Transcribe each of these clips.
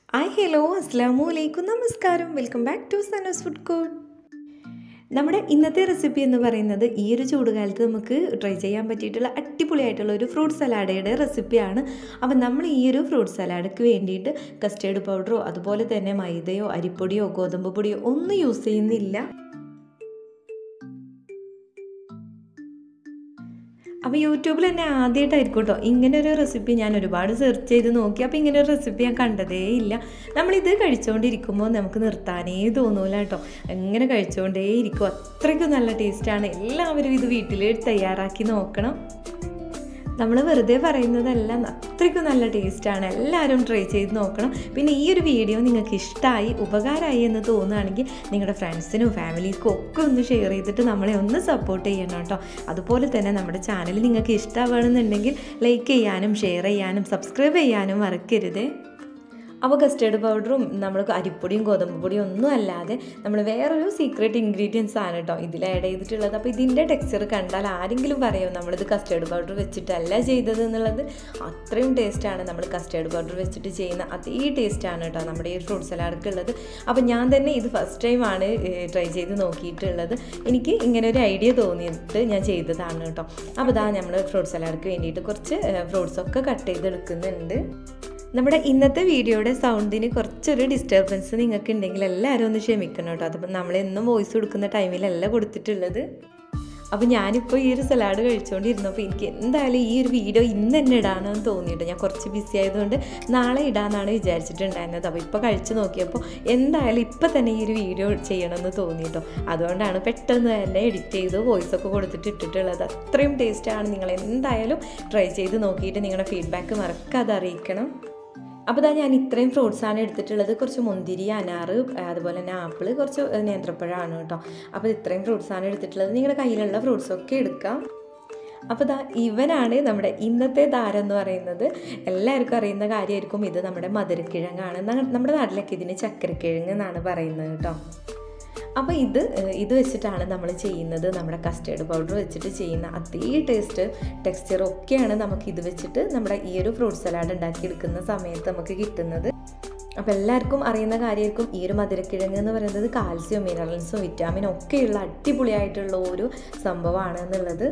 hi hello അസ്സാമു അലൈക്കും നമസ്കാരം welcome back to Sano's food court നമ്മുടെ ഇന്നത്തെ റെസിപ്പി എന്ന് പറയുന്നത് ഈ ഒരു ചൂടുകാലത്ത് നമുക്ക് ട്രൈ ചെയ്യാൻ പറ്റിയിട്ടുള്ള അടിപൊളിയായിട്ടുള്ള ഒരു ഫ്രൂട്ട് സലാഡയുടെ റെസിപ്പിയാണ് അപ്പം നമ്മൾ ഈ ഒരു ഫ്രൂട്ട് സലാഡക്ക് വേണ്ടിയിട്ട് കസ്റ്റേർഡ് പൗഡറോ അതുപോലെ തന്നെ മൈദയോ അരിപ്പൊടിയോ ഗോതമ്പ് പൊടിയോ ഒന്നും യൂസ് ചെയ്യുന്നില്ല അപ്പോൾ യൂട്യൂബിൽ തന്നെ ആദ്യമായിട്ടായിരിക്കും കേട്ടോ ഇങ്ങനെ ഒരു റെസിപ്പി ഞാൻ ഒരുപാട് സെർച്ച് ചെയ്ത് നോക്കി അപ്പോൾ ഇങ്ങനെ ഒരു റെസിപ്പി ഞാൻ കണ്ടതേ ഇല്ല നമ്മളിത് കഴിച്ചുകൊണ്ടിരിക്കുമ്പോൾ നമുക്ക് നിർത്താനേ തോന്നൂല കേട്ടോ എങ്ങനെ കഴിച്ചുകൊണ്ടേ ഇരിക്കും അത്രയ്ക്കും നല്ല ടേസ്റ്റാണ് എല്ലാവരും ഇത് വീട്ടിൽ തയ്യാറാക്കി നോക്കണം നമ്മൾ വെറുതെ പറയുന്നതല്ല അത്രയ്ക്കും നല്ല ടേസ്റ്റാണ് എല്ലാവരും ട്രൈ ചെയ്ത് നോക്കണം പിന്നെ ഈ ഒരു വീഡിയോ നിങ്ങൾക്ക് ഇഷ്ടമായി ഉപകാരമായി എന്ന് തോന്നുകയാണെങ്കിൽ നിങ്ങളുടെ ഫ്രണ്ട്സിനും ഫാമിലിക്കും ഒക്കെ ഒന്ന് ഷെയർ ചെയ്തിട്ട് നമ്മളെ ഒന്ന് സപ്പോർട്ട് ചെയ്യണം കേട്ടോ അതുപോലെ തന്നെ നമ്മുടെ ചാനൽ നിങ്ങൾക്ക് ഇഷ്ടമാണെന്നുണ്ടെങ്കിൽ ലൈക്ക് ചെയ്യാനും ഷെയർ ചെയ്യാനും സബ്സ്ക്രൈബ് ചെയ്യാനും മറക്കരുത് അപ്പോൾ കസ്റ്റേർഡ് പൗഡറും നമ്മൾ അരിപ്പൊടിയും ഗോതമ്പ് പൊടിയും ഒന്നും അല്ലാതെ നമ്മൾ വേറൊരു സീക്രട്ട് ഇൻഗ്രീഡിയൻസ് ആണ് കേട്ടോ ഇതിൽ ആഡ് ചെയ്തിട്ടുള്ളത് അപ്പോൾ ഇതിൻ്റെ ടെക്സ്ചർ കണ്ടാൽ ആരെങ്കിലും പറയും നമ്മളിത് കസ്റ്റേർഡ് പൗഡർ വെച്ചിട്ടല്ല ചെയ്തത് എന്നുള്ളത് അത്രയും ടേസ്റ്റാണ് നമ്മൾ കസ്റ്റേർഡ് പൗഡർ വെച്ചിട്ട് ചെയ്യുന്ന അതേ ടേസ്റ്റാണ് കേട്ടോ നമ്മുടെ ഈ ഫ്രൂട്ട് സലാഡൊക്കെ ഉള്ളത് അപ്പോൾ ഞാൻ തന്നെ ഇത് ഫസ്റ്റ് ടൈമാണ് ട്രൈ ചെയ്ത് നോക്കിയിട്ടുള്ളത് എനിക്ക് ഇങ്ങനെ ഒരു ഐഡിയ തോന്നിയിട്ട് ഞാൻ ചെയ്തതാണ് കേട്ടോ അപ്പോൾ ഇതാ നമ്മൾ ഫ്രൂട്ട് സലാഡ്ക്ക് വേണ്ടിയിട്ട് കുറച്ച് ഫ്രൂട്ട്സൊക്കെ കട്ട് ചെയ്തെടുക്കുന്നുണ്ട് നമ്മുടെ ഇന്നത്തെ വീഡിയോയുടെ സൗണ്ടിന് കുറച്ചൊരു ഡിസ്റ്റർബൻസ് നിങ്ങൾക്ക് ഉണ്ടെങ്കിൽ എല്ലാവരും ഒന്ന് ക്ഷമിക്കണം കേട്ടോ അതിപ്പോൾ നമ്മളെന്നും വോയിസ് കൊടുക്കുന്ന ടൈമിലല്ല കൊടുത്തിട്ടുള്ളത് അപ്പോൾ ഞാനിപ്പോൾ ഈ ഒരു സലാഡ് കഴിച്ചുകൊണ്ടിരുന്നപ്പോൾ എനിക്ക് എന്തായാലും ഈ ഒരു വീഡിയോ ഇന്ന് തന്നെ ഇടാനെന്ന് തോന്നിയിട്ട് ഞാൻ കുറച്ച് ബിസി ആയതുകൊണ്ട് നാളെ ഇടാമെന്നാണ് വിചാരിച്ചിട്ടുണ്ടായിരുന്നത് അപ്പോൾ ഇപ്പോൾ കഴിച്ച് നോക്കിയപ്പോൾ എന്തായാലും ഇപ്പോൾ തന്നെ ഈ ഒരു വീഡിയോ ചെയ്യണമെന്ന് തോന്നിയിട്ടോ അതുകൊണ്ടാണ് പെട്ടെന്ന് തന്നെ എഡിറ്റ് ചെയ്ത് വോയിസ് ഒക്കെ കൊടുത്തിട്ട് ഇട്ടിട്ടുള്ളത് അത്രയും ടേസ്റ്റാണ് നിങ്ങൾ എന്തായാലും ട്രൈ ചെയ്ത് നോക്കിയിട്ട് നിങ്ങളുടെ ഫീഡ്ബാക്ക് മറക്കാതെ അറിയിക്കണം അപ്പോൾ ഇതാ ഞാൻ ഇത്രയും ഫ്രൂട്ട്സാണ് എടുത്തിട്ടുള്ളത് കുറച്ച് മുന്തിരി അനാറ് അതുപോലെ തന്നെ ആപ്പിൾ കുറച്ച് നേന്ത്രപ്പഴമാണ് കേട്ടോ അപ്പോൾ ഇത്രയും ഫ്രൂട്ട്സാണ് എടുത്തിട്ടുള്ളത് നിങ്ങളുടെ കയ്യിലുള്ള ഫ്രൂട്ട്സൊക്കെ എടുക്കാം അപ്പോൾ ദാ ഇവനാണ് നമ്മുടെ ഇന്നത്തെ താരം എന്ന് പറയുന്നത് എല്ലാവർക്കും അറിയുന്ന കാര്യമായിരിക്കും ഇത് നമ്മുടെ മധുരക്കിഴങ്ങാണ് നമ്മുടെ നാട്ടിലൊക്കെ ഇതിന് ചക്കരക്കിഴങ്ങ് എന്നാണ് പറയുന്നത് കേട്ടോ അപ്പോൾ ഇത് ഇത് വെച്ചിട്ടാണ് നമ്മൾ ചെയ്യുന്നത് നമ്മുടെ കസ്റ്റേർഡ് പൗഡർ വെച്ചിട്ട് ചെയ്യുന്ന അതേ ടേസ്റ്റ് ടെക്സ്ചർ ഒക്കെയാണ് നമുക്ക് ഇത് വെച്ചിട്ട് നമ്മുടെ ഈ ഒരു ഫ്രൂട്ട് സലാഡ് ഉണ്ടാക്കിയെടുക്കുന്ന സമയത്ത് നമുക്ക് കിട്ടുന്നത് അപ്പോൾ എല്ലാവർക്കും അറിയുന്ന കാര്യമായിരിക്കും ഈ ഒരു മധുരക്കിഴങ്ങ് എന്ന് പറയുന്നത് കാൽസ്യം മിനറൽസും വിറ്റാമിനും ഒക്കെയുള്ള അടിപൊളിയായിട്ടുള്ള ഒരു സംഭവമാണ് എന്നുള്ളത്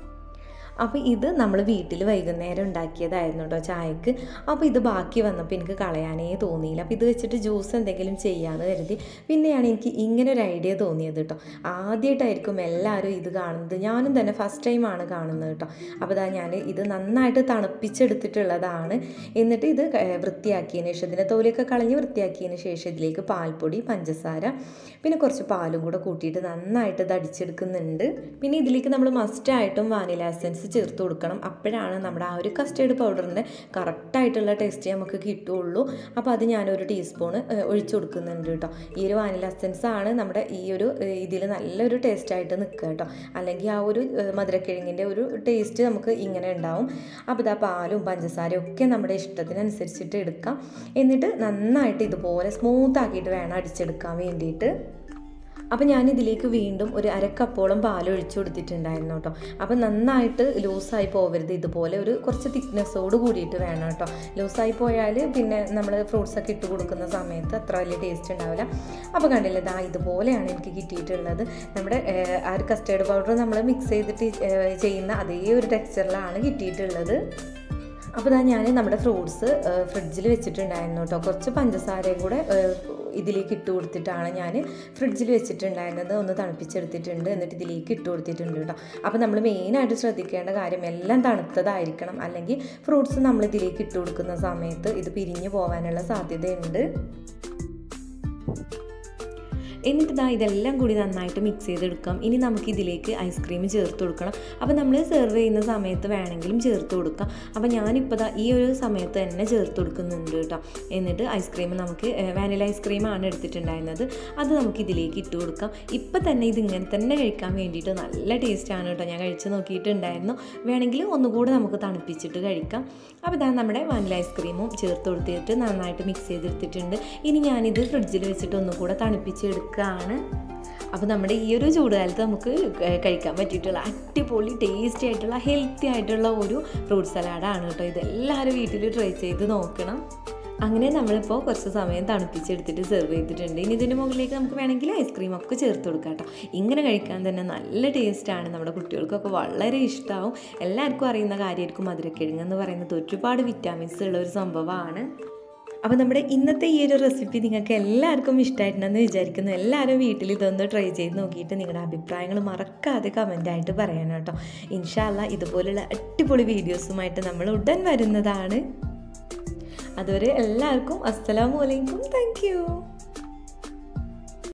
അപ്പോൾ ഇത് നമ്മൾ വീട്ടിൽ വൈകുന്നേരം ഉണ്ടാക്കിയതായിരുന്നു കേട്ടോ ചായക്ക് അപ്പോൾ ഇത് ബാക്കി വന്നപ്പോൾ എനിക്ക് കളയാനേ തോന്നിയില്ല അപ്പോൾ ഇത് വെച്ചിട്ട് ജ്യൂസ് എന്തെങ്കിലും ചെയ്യാമെന്ന് കരുതി പിന്നെയാണ് എനിക്ക് ഇങ്ങനെ ഒരു ഐഡിയ തോന്നിയത് കേട്ടോ ആദ്യമായിട്ടായിരിക്കും എല്ലാവരും ഇത് കാണുന്നത് ഞാനും തന്നെ ഫസ്റ്റ് ടൈമാണ് കാണുന്നത് കേട്ടോ അപ്പോൾ ഇതാ ഞാൻ ഇത് നന്നായിട്ട് തണുപ്പിച്ചെടുത്തിട്ടുള്ളതാണ് എന്നിട്ട് ഇത് വൃത്തിയാക്കിയതിന് ശേഷം ഇതിൻ്റെ തോലിയൊക്കെ കളഞ്ഞ് വൃത്തിയാക്കിയതിന് ശേഷം ഇതിലേക്ക് പാൽപ്പൊടി പഞ്ചസാര പിന്നെ കുറച്ച് പാലും കൂടെ കൂട്ടിയിട്ട് നന്നായിട്ട് ഇത് അടിച്ചെടുക്കുന്നുണ്ട് പിന്നെ ഇതിലേക്ക് നമ്മൾ മസ്റ്റായിട്ടും വാനില എസൻസ് ചേർത്ത് കൊടുക്കണം അപ്പോഴാണ് നമ്മുടെ ആ ഒരു കസ്റ്റേർഡ് പൗഡറിൻ്റെ കറക്റ്റായിട്ടുള്ള ടേസ്റ്റ് നമുക്ക് കിട്ടുകയുള്ളൂ അപ്പോൾ അത് ഞാനൊരു ടീസ്പൂണ് ഒഴിച്ചു കൊടുക്കുന്നുണ്ട് കേട്ടോ ഈ ഒരു വാനില എസൻസ് ആണ് നമ്മുടെ ഈ ഒരു ഇതിൽ നല്ലൊരു ടേസ്റ്റായിട്ട് നിൽക്കുക കേട്ടോ അല്ലെങ്കിൽ ആ ഒരു മധുരക്കിഴങ്ങിൻ്റെ ഒരു ടേസ്റ്റ് നമുക്ക് ഇങ്ങനെ ഉണ്ടാവും അപ്പോൾ ഇതാ പാലും പഞ്ചസാരയും ഒക്കെ നമ്മുടെ ഇഷ്ടത്തിനനുസരിച്ചിട്ട് എടുക്കാം എന്നിട്ട് നന്നായിട്ട് ഇതുപോലെ സ്മൂത്ത് ആക്കിയിട്ട് വേണം അടിച്ചെടുക്കാൻ വേണ്ടിയിട്ട് അപ്പോൾ ഞാൻ ഇതിലേക്ക് വീണ്ടും ഒരു അരക്കപ്പോളം പാൽ ഒഴിച്ചു കൊടുത്തിട്ടുണ്ടായിരുന്നു കേട്ടോ അപ്പോൾ നന്നായിട്ട് ലൂസായി പോകരുത് ഇതുപോലെ ഒരു കുറച്ച് തിക്നെസ്സോട് കൂടിയിട്ട് വേണം കേട്ടോ ലൂസായി പോയാൽ പിന്നെ നമ്മൾ ഫ്രൂട്ട്സൊക്കെ ഇട്ട് കൊടുക്കുന്ന സമയത്ത് അത്ര വലിയ ടേസ്റ്റ് ഉണ്ടാവില്ല അപ്പോൾ കണ്ടില്ലേ ഇതാ ഇതുപോലെയാണ് എനിക്ക് കിട്ടിയിട്ടുള്ളത് നമ്മുടെ ആ ഒരു കസ്റ്റേർഡ് പൗഡർ നമ്മൾ മിക്സ് ചെയ്തിട്ട് ചെയ്യുന്ന അതേ ഒരു ടെക്സ്ചറിലാണ് കിട്ടിയിട്ടുള്ളത് അപ്പോൾ ഇതാ ഞാൻ നമ്മുടെ ഫ്രൂട്ട്സ് ഫ്രിഡ്ജിൽ വെച്ചിട്ടുണ്ടായിരുന്നു കേട്ടോ കുറച്ച് പഞ്ചസാരയും കൂടെ ഇതിലേക്ക് ഇട്ട് കൊടുത്തിട്ടാണ് ഞാൻ ഫ്രിഡ്ജിൽ വെച്ചിട്ടുണ്ടായിരുന്നത് ഒന്ന് തണുപ്പിച്ചെടുത്തിട്ടുണ്ട് എന്നിട്ട് ഇതിലേക്ക് ഇട്ട് കൊടുത്തിട്ടുണ്ട് കേട്ടോ അപ്പോൾ നമ്മൾ മെയിനായിട്ട് ശ്രദ്ധിക്കേണ്ട കാര്യം എല്ലാം തണുത്തതായിരിക്കണം അല്ലെങ്കിൽ ഫ്രൂട്ട്സ് നമ്മൾ ഇതിലേക്ക് ഇട്ട് കൊടുക്കുന്ന സമയത്ത് ഇത് പിരിഞ്ഞു പോകാനുള്ള സാധ്യതയുണ്ട് എന്നിട്ട് ഇതാ ഇതെല്ലാം കൂടി നന്നായിട്ട് മിക്സ് ചെയ്തെടുക്കാം ഇനി നമുക്ക് ഇതിലേക്ക് ഐസ്ക്രീം ചേർത്ത് കൊടുക്കണം അപ്പോൾ നമ്മൾ സെർവ് ചെയ്യുന്ന സമയത്ത് വേണമെങ്കിലും ചേർത്ത് കൊടുക്കാം അപ്പോൾ ഞാനിപ്പോൾ ദാ ഈ ഒരു സമയത്ത് തന്നെ ചേർത്ത് കൊടുക്കുന്നുണ്ട് കേട്ടോ എന്നിട്ട് ഐസ്ക്രീം നമുക്ക് വാനില ഐസ്ക്രീമാണ് എടുത്തിട്ടുണ്ടായിരുന്നത് അത് നമുക്ക് ഇതിലേക്ക് ഇട്ട് കൊടുക്കാം ഇപ്പം തന്നെ ഇത് ഇങ്ങനെ തന്നെ കഴിക്കാൻ വേണ്ടിയിട്ട് നല്ല ടേസ്റ്റാണ് കേട്ടോ ഞാൻ കഴിച്ച് നോക്കിയിട്ടുണ്ടായിരുന്നു വേണമെങ്കിൽ ഒന്നുകൂടെ നമുക്ക് തണുപ്പിച്ചിട്ട് കഴിക്കാം അപ്പോൾ ഇതാ നമ്മുടെ വാനില ഐസ്ക്രീമും ചേർത്ത് കൊടുത്തിട്ട് നന്നായിട്ട് മിക്സ് ചെയ്തെടുത്തിട്ടുണ്ട് ഇനി ഞാനിത് ഫ്രിഡ്ജിൽ വെച്ചിട്ട് ഒന്നുകൂടെ തണുപ്പിച്ചെടുക്കുകയാണ് അപ്പോൾ നമ്മുടെ ഈ ഒരു ചൂടുകാലത്ത് നമുക്ക് കഴിക്കാൻ പറ്റിയിട്ടുള്ള അടിപൊളി ടേസ്റ്റി ആയിട്ടുള്ള ഹെൽത്തി ആയിട്ടുള്ള ഒരു ഫ്രൂട്ട് സലാഡാണ് കേട്ടോ ഇതെല്ലാവരും വീട്ടിൽ ട്രൈ ചെയ്ത് നോക്കണം അങ്ങനെ നമ്മളിപ്പോൾ കുറച്ച് സമയം തണുപ്പിച്ചെടുത്തിട്ട് സെർവ് ചെയ്തിട്ടുണ്ട് ഇനി ഇതിൻ്റെ മുകളിലേക്ക് നമുക്ക് വേണമെങ്കിൽ ഐസ്ക്രീം ഒക്കെ ചേർത്ത് കൊടുക്കാം കേട്ടോ ഇങ്ങനെ കഴിക്കാൻ തന്നെ നല്ല ടേസ്റ്റാണ് നമ്മുടെ കുട്ടികൾക്കൊക്കെ വളരെ ഇഷ്ടമാവും എല്ലാവർക്കും അറിയുന്ന കാര്യമായിരിക്കും മധുരക്കിഴങ്ങ് എന്ന് പറയുന്നത് ഒരുപാട് വിറ്റാമിൻസ് ഉള്ള ഒരു സംഭവമാണ് അപ്പോൾ നമ്മുടെ ഇന്നത്തെ ഈ ഒരു റെസിപ്പി നിങ്ങൾക്ക് എല്ലാവർക്കും ഇഷ്ടമായിട്ടുണ്ടെന്ന് വിചാരിക്കുന്നു എല്ലാവരും വീട്ടിൽ ഇതൊന്ന് ട്രൈ ചെയ്ത് നോക്കിയിട്ട് നിങ്ങളുടെ അഭിപ്രായങ്ങൾ മറക്കാതെ കമൻ്റായിട്ട് പറയണം കേട്ടോ ഇൻഷാല്ല ഇതുപോലുള്ള അടിപൊളി വീഡിയോസുമായിട്ട് നമ്മൾ ഉടൻ വരുന്നതാണ് അതുവരെ എല്ലാവർക്കും അസ്സലാമു അലൈക്കും താങ്ക് യു